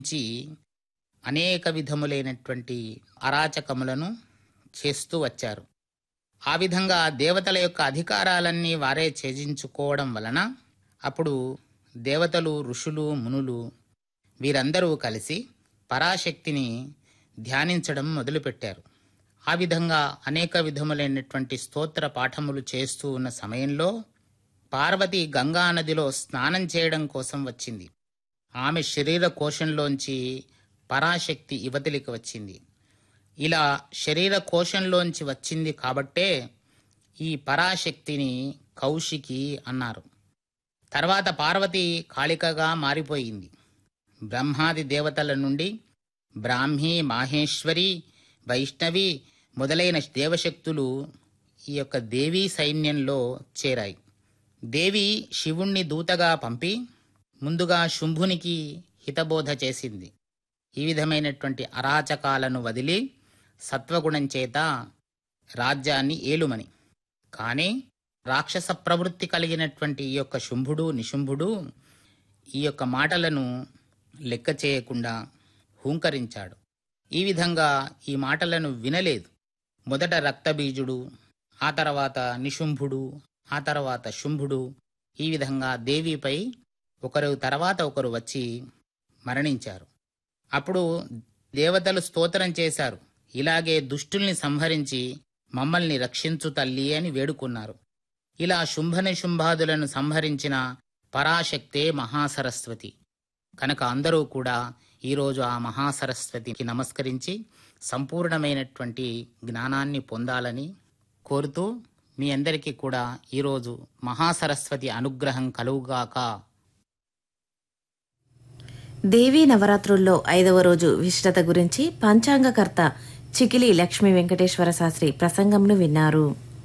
నుంచి అనేక విధములైనటువంటి అరాచకములను చేస్తూ వచ్చారు ఆ విధంగా దేవతల యొక్క అధికారాలన్నీ వారే ఛేదించుకోవడం వలన అప్పుడు దేవతలు ఋషులు మునులు వీరందరూ కలిసి పరాశక్తిని ధ్యానించడం మొదలుపెట్టారు ఆ విధంగా అనేక విధములైనటువంటి స్తోత్ర పాఠములు చేస్తూ ఉన్న సమయంలో పార్వతి గంగా నదిలో స్నానం చేయడం కోసం వచ్చింది ఆమె శరీర కోశంలోంచి పరాశక్తి యువతలికి వచ్చింది ఇలా శరీర కోశంలోంచి వచ్చింది కాబట్టే ఈ పరాశక్తిని కౌశికి అన్నారు తర్వాత పార్వతి కాళికగా మారిపోయింది బ్రహ్మాది దేవతల నుండి బ్రాహ్మీ మాహేశ్వరి వైష్ణవి మొదలైన దేవశక్తులు ఈ యొక్క దేవీ సైన్యంలో చేరాయి దేవి శివుణ్ణి దూతగా పంపి ముందుగా శుంభునికి హితబోధ చేసింది ఈ విధమైనటువంటి అరాచకాలను వదిలి సత్వగుణం చేత రాజ్యాన్ని ఏలుమని కానీ రాక్షస ప్రవృత్తి కలిగినటువంటి ఈ యొక్క శుంభుడు నిశుంభుడు ఈ యొక్క మాటలను లెక్క చేయకుండా హూంకరించాడు ఈ విధంగా ఈ మాటలను వినలేదు మొదట రక్తబీజుడు ఆ తర్వాత నిశుంభుడు ఆ తర్వాత శుంభుడు ఈ విధంగా దేవిపై ఒకరు తర్వాత ఒకరు వచ్చి మరణించారు అప్పుడు దేవతలు స్తోత్రం చేశారు ఇలాగే దుష్టుల్ని సంహరించి మమ్మల్ని రక్షించు తల్లి అని వేడుకున్నారు ఇలా శుంభని శుంభాదులను సంహరించిన పరాశక్తే మహాసరస్వతి కనుక అందరూ కూడా ఈరోజు ఆ మహాసరస్వతికి నమస్కరించి సంపూర్ణమైనటువంటి జ్ఞానాన్ని పొందాలని కోరుతూ మీ అందరికీ కూడా ఈరోజు మహాసరస్వతి అనుగ్రహం కలుగుగాక దేవీ నవరాత్రుల్లో ఐదవ రోజు విశిష్టత గురించి పంచాంగకర్త చికిలి లక్ష్మీ వెంకటేశ్వర శాస్త్రి ప్రసంగంను విన్నారు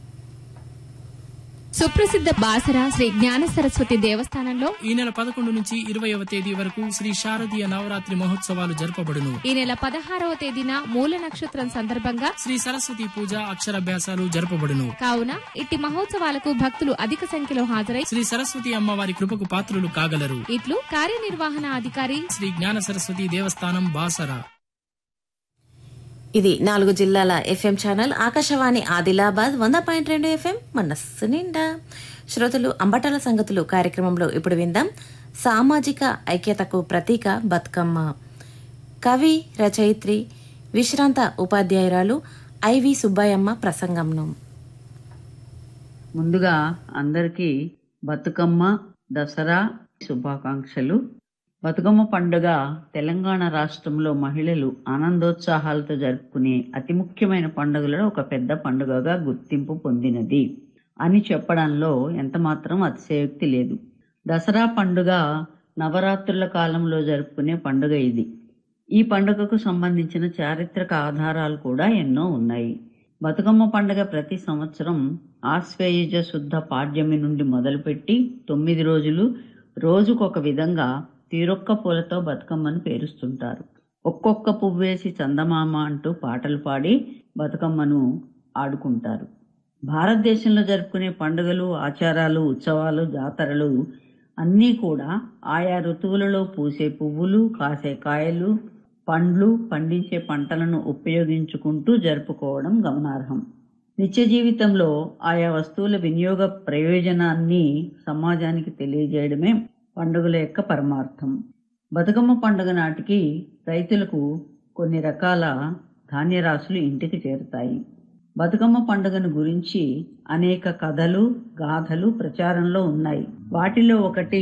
సుప్రసిద్ధ బాసర శ్రీ జ్ఞాన సరస్వతి దేవస్థానంలో ఈ నెల పదకొండు నుంచి ఇరవైవ తేదీ వరకు శ్రీ శారదీయ నవరాత్రి మహోత్సవాలు జరపబడును ఈ నెల పదహారవ తేదీన మూల నక్షత్రం సందర్భంగా శ్రీ సరస్వతి పూజ అక్షరాభ్యాసాలు జరపబడును కావున ఇట్టి మహోత్సవాలకు భక్తులు అధిక సంఖ్యలో హాజరై శ్రీ సరస్వతి అమ్మవారి కృపకు పాత్రులు కాగలరు ఇట్లు కార్యనిర్వహణ అధికారి శ్రీ జ్ఞాన సరస్వతి దేవస్థానం బాసరా ఇది నాలుగు జిల్లాల ఎఫ్ఎం ఛానల్ ఆకాశవాణి ఆదిలాబాద్ వంద పాయింట్ రెండు ఎఫ్ఎం మనస్సు నిండా శ్రోతలు అంబటాల సంగతులు కార్యక్రమంలో ఇప్పుడు విందాం సామాజిక ఐక్యతకు ప్రతీక బతుకమ్మ కవి రచయిత్రి విశ్రాంత ఉపాధ్యాయురాలు ఐవి సుబ్బయ్యమ్మ ప్రసంగంను ముందుగా అందరికీ బతుకమ్మ దసరా శుభాకాంక్షలు బతుకమ్మ పండుగ తెలంగాణ రాష్ట్రంలో మహిళలు ఆనందోత్సాహాలతో జరుపుకునే అతి ముఖ్యమైన పండుగలలో ఒక పెద్ద పండుగగా గుర్తింపు పొందినది అని చెప్పడంలో ఎంతమాత్రం అతిశయోక్తి లేదు దసరా పండుగ నవరాత్రుల కాలంలో జరుపుకునే పండుగ ఇది ఈ పండుగకు సంబంధించిన చారిత్రక ఆధారాలు కూడా ఎన్నో ఉన్నాయి బతుకమ్మ పండుగ ప్రతి సంవత్సరం ఆశ్వయుజ శుద్ధ పాడ్యమి నుండి మొదలుపెట్టి తొమ్మిది రోజులు రోజుకొక విధంగా తీరొక్క పూలతో బతుకమ్మను పేరుస్తుంటారు ఒక్కొక్క పువ్వేసి చందమామ అంటూ పాటలు పాడి బతుకమ్మను ఆడుకుంటారు భారతదేశంలో జరుపుకునే పండుగలు ఆచారాలు ఉత్సవాలు జాతరలు అన్నీ కూడా ఆయా ఋతువులలో పూసే పువ్వులు కాసే కాయలు పండ్లు పండించే పంటలను ఉపయోగించుకుంటూ జరుపుకోవడం గమనార్హం నిత్య జీవితంలో ఆయా వస్తువుల వినియోగ ప్రయోజనాన్ని సమాజానికి తెలియజేయడమే పండుగల యొక్క పరమార్థం బతుకమ్మ పండుగ నాటికి రైతులకు కొన్ని రకాల ధాన్యరాశులు ఇంటికి చేరుతాయి బతుకమ్మ పండుగను గురించి అనేక కథలు గాథలు ప్రచారంలో ఉన్నాయి వాటిలో ఒకటి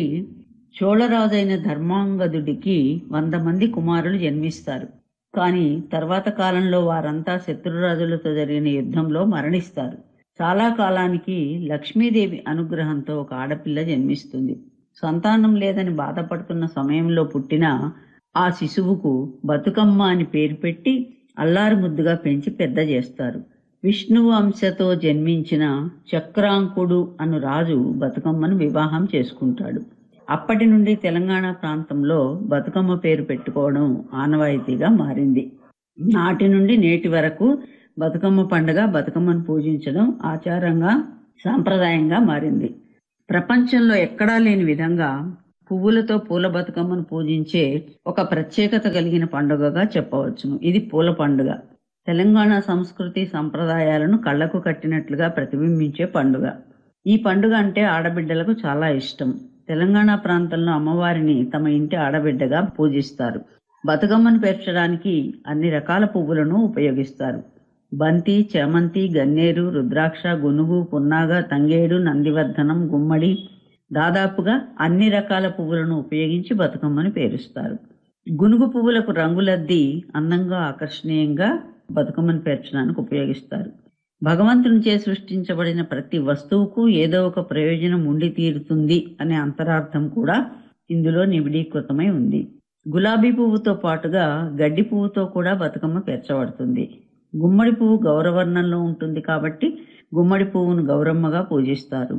చోళరాజైన ధర్మాంగదుడికి వంద మంది కుమారులు జన్మిస్తారు కానీ తర్వాత కాలంలో వారంతా శత్రురాజులతో జరిగిన యుద్ధంలో మరణిస్తారు చాలా కాలానికి లక్ష్మీదేవి అనుగ్రహంతో ఒక ఆడపిల్ల జన్మిస్తుంది సంతానం లేదని బాధపడుతున్న సమయంలో పుట్టిన ఆ శిశువుకు బతుకమ్మ అని పేరు పెట్టి అల్లారు ముద్దుగా పెంచి పెద్ద చేస్తారు విష్ణువు అంశతో జన్మించిన చక్రాంకుడు అను రాజు బతుకమ్మను వివాహం చేసుకుంటాడు అప్పటి నుండి తెలంగాణ ప్రాంతంలో బతుకమ్మ పేరు పెట్టుకోవడం ఆనవాయితీగా మారింది నాటి నుండి నేటి వరకు బతుకమ్మ పండుగ బతుకమ్మను పూజించడం ఆచారంగా సాంప్రదాయంగా మారింది ప్రపంచంలో ఎక్కడా లేని విధంగా పువ్వులతో పూల బతుకమ్మను పూజించే ఒక ప్రత్యేకత కలిగిన పండుగగా చెప్పవచ్చును ఇది పూల పండుగ తెలంగాణ సంస్కృతి సంప్రదాయాలను కళ్లకు కట్టినట్లుగా ప్రతిబింబించే పండుగ ఈ పండుగ అంటే ఆడబిడ్డలకు చాలా ఇష్టం తెలంగాణ ప్రాంతంలో అమ్మవారిని తమ ఇంటి ఆడబిడ్డగా పూజిస్తారు బతుకమ్మను పేర్చడానికి అన్ని రకాల పువ్వులను ఉపయోగిస్తారు బంతి చేమంతి గన్నేరు రుద్రాక్ష గునుగు పున్నాగ తంగేడు నందివర్ధనం గుమ్మడి దాదాపుగా అన్ని రకాల పువ్వులను ఉపయోగించి బతుకమ్మను పేరుస్తారు గునుగు పువ్వులకు రంగులద్ది అందంగా ఆకర్షణీయంగా బతుకమ్మను పేర్చడానికి ఉపయోగిస్తారు భగవంతునిచే సృష్టించబడిన ప్రతి వస్తువుకు ఏదో ఒక ప్రయోజనం ఉండి తీరుతుంది అనే అంతరార్థం కూడా ఇందులో నిబిడీకృతమై ఉంది గులాబీ పువ్వుతో పాటుగా గడ్డి పువ్వుతో కూడా బతుకమ్మ పేర్చబడుతుంది గుమ్మడి పువ్వు గౌరవర్ణంలో ఉంటుంది కాబట్టి గుమ్మడి పువ్వును గౌరమ్మగా పూజిస్తారు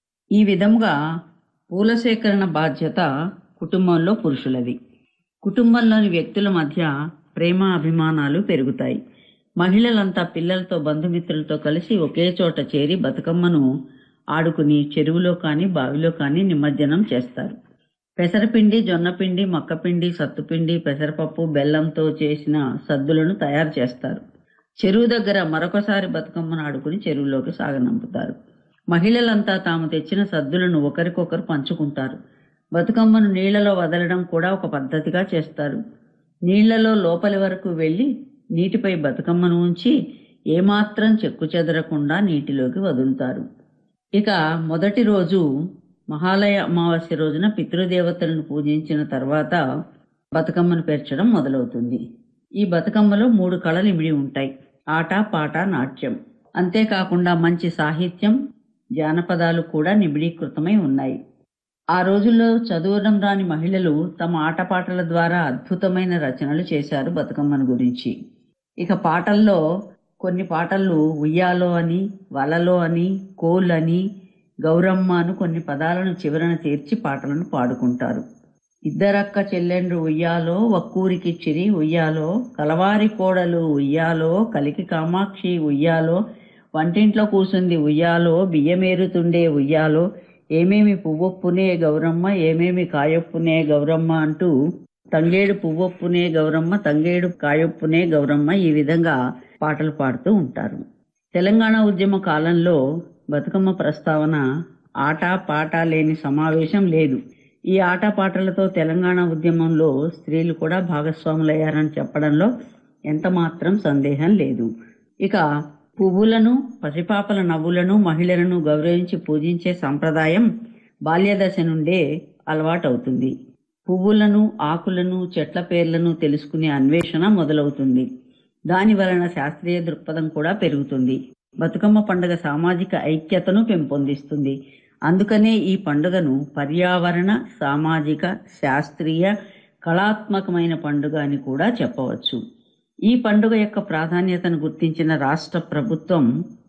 ఈ విధముగా పూల సేకరణ బాధ్యత కుటుంబంలో పురుషులది కుటుంబంలోని వ్యక్తుల మధ్య ప్రేమ అభిమానాలు పెరుగుతాయి మహిళలంతా పిల్లలతో బంధుమిత్రులతో కలిసి ఒకే చోట చేరి బతుకమ్మను ఆడుకుని చెరువులో కానీ బావిలో కానీ నిమజ్జనం చేస్తారు పెసరపిండి జొన్నపిండి మక్కపిండి సత్తుపిండి పెసరపప్పు బెల్లంతో చేసిన సద్దులను తయారు చేస్తారు చెరువు దగ్గర మరొకసారి బతుకమ్మను ఆడుకుని చెరువులోకి సాగనంపుతారు మహిళలంతా తాము తెచ్చిన సద్దులను ఒకరికొకరు పంచుకుంటారు బతుకమ్మను నీళ్లలో వదలడం కూడా ఒక పద్ధతిగా చేస్తారు నీళ్లలో లోపలి వరకు వెళ్లి నీటిపై బతుకమ్మను ఉంచి ఏమాత్రం చెక్కు చెదరకుండా నీటిలోకి వదులుతారు ఇక మొదటి రోజు మహాలయ అమావాస్య రోజున పితృదేవతలను పూజించిన తర్వాత బతుకమ్మను పేర్చడం మొదలవుతుంది ఈ బతుకమ్మలో మూడు కళలు ఇమిడి ఉంటాయి ఆట పాట నాట్యం అంతేకాకుండా మంచి సాహిత్యం జానపదాలు కూడా నిబిడీకృతమై ఉన్నాయి ఆ రోజుల్లో చదవడం రాని మహిళలు తమ ఆటపాటల ద్వారా అద్భుతమైన రచనలు చేశారు బతుకమ్మను గురించి ఇక పాటల్లో కొన్ని పాటలు ఉయ్యాలో అని వలలో అని కోల్ అని గౌరమ్మ అను కొన్ని పదాలను చివరన చేర్చి పాటలను పాడుకుంటారు ఇద్దరక్క చెల్లెండ్రు ఉయ్యాలో ఒక్కూరికిచ్చిరి ఉయ్యాలో కలవారి కోడలు ఉయ్యాలో కలికి కామాక్షి ఉయ్యాలో వంటింట్లో కూసుంది ఉయ్యాలో బియ్యమేరుతుండే ఉయ్యాలో ఏమేమి పువ్వొప్పునే గౌరమ్మ ఏమేమి కాయొప్పునే గౌరమ్మ అంటూ తంగేడు పువ్వొప్పునే గౌరమ్మ తంగేడు కాయొప్పునే గౌరమ్మ ఈ విధంగా పాటలు పాడుతూ ఉంటారు తెలంగాణ ఉద్యమ కాలంలో బతుకమ్మ ప్రస్తావన ఆట పాట లేని సమావేశం లేదు ఈ ఆట పాటలతో తెలంగాణ ఉద్యమంలో స్త్రీలు కూడా భాగస్వాములయ్యారని చెప్పడంలో ఎంత మాత్రం సందేహం లేదు ఇక పువ్వులను పసిపాపల నవ్వులను మహిళలను గౌరవించి పూజించే సంప్రదాయం బాల్యదశ నుండే అలవాటవుతుంది పువ్వులను ఆకులను చెట్ల పేర్లను తెలుసుకునే అన్వేషణ మొదలవుతుంది దాని వలన శాస్త్రీయ దృక్పథం కూడా పెరుగుతుంది బతుకమ్మ పండుగ సామాజిక ఐక్యతను పెంపొందిస్తుంది అందుకనే ఈ పండుగను పర్యావరణ సామాజిక శాస్త్రీయ కళాత్మకమైన పండుగ అని కూడా చెప్పవచ్చు ఈ పండుగ యొక్క ప్రాధాన్యతను గుర్తించిన రాష్ట్ర ప్రభుత్వం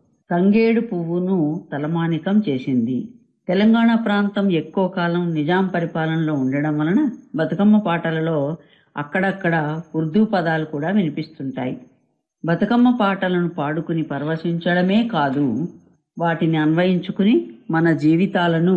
తంగేడు పువ్వును తలమానికం చేసింది తెలంగాణ ప్రాంతం ఎక్కువ కాలం నిజాం పరిపాలనలో ఉండడం వలన బతుకమ్మ పాటలలో అక్కడక్కడ ఉర్దూ పదాలు కూడా వినిపిస్తుంటాయి బతుకమ్మ పాటలను పాడుకుని పరవశించడమే కాదు వాటిని అన్వయించుకుని మన జీవితాలను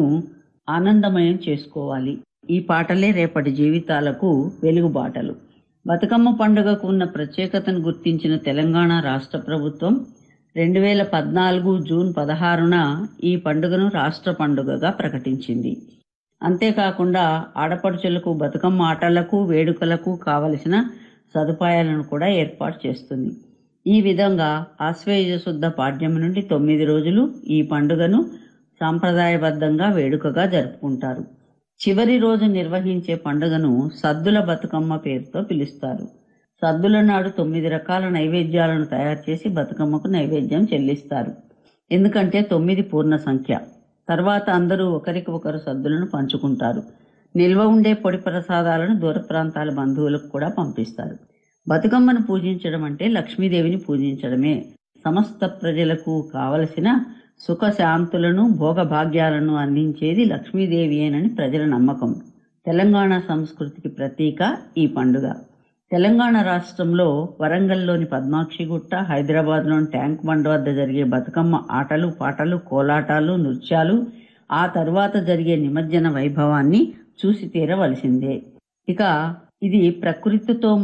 ఆనందమయం చేసుకోవాలి ఈ పాటలే రేపటి జీవితాలకు వెలుగుబాటలు బతుకమ్మ పండుగకు ఉన్న ప్రత్యేకతను గుర్తించిన తెలంగాణ రాష్ట్ర ప్రభుత్వం రెండు వేల పద్నాలుగు జూన్ పదహారున ఈ పండుగను రాష్ట్ర పండుగగా ప్రకటించింది అంతేకాకుండా ఆడపడుచులకు బతుకమ్మ ఆటలకు వేడుకలకు కావలసిన సదుపాయాలను కూడా ఏర్పాటు చేస్తుంది ఈ విధంగా ఆశ్వేయుజ శుద్ధ పాడ్యం నుండి తొమ్మిది రోజులు ఈ పండుగను సాంప్రదాయబద్ధంగా వేడుకగా జరుపుకుంటారు చివరి రోజు నిర్వహించే పండుగను సద్దుల బతుకమ్మ పేరుతో పిలుస్తారు సద్దుల నాడు తొమ్మిది రకాల నైవేద్యాలను తయారు చేసి బతుకమ్మకు నైవేద్యం చెల్లిస్తారు ఎందుకంటే తొమ్మిది పూర్ణ సంఖ్య తర్వాత అందరూ ఒకరికి ఒకరు సద్దులను పంచుకుంటారు నిల్వ ఉండే పొడి ప్రసాదాలను దూర ప్రాంతాల బంధువులకు కూడా పంపిస్తారు బతుకమ్మను పూజించడం అంటే లక్ష్మీదేవిని పూజించడమే సమస్త ప్రజలకు కావలసిన సుఖ శాంతులను భోగభాగ్యాలను అందించేది లక్ష్మీదేవియేనని ప్రజల నమ్మకం తెలంగాణ సంస్కృతికి ప్రతీక ఈ పండుగ తెలంగాణ రాష్ట్రంలో వరంగల్లోని పద్మాక్షిగుట్ట హైదరాబాద్లోని ట్యాంక్ బండ్ వద్ద జరిగే బతుకమ్మ ఆటలు పాటలు కోలాటాలు నృత్యాలు ఆ తరువాత జరిగే నిమజ్జన వైభవాన్ని చూసి తీరవలసిందే ఇక ఇది ప్రకృతితో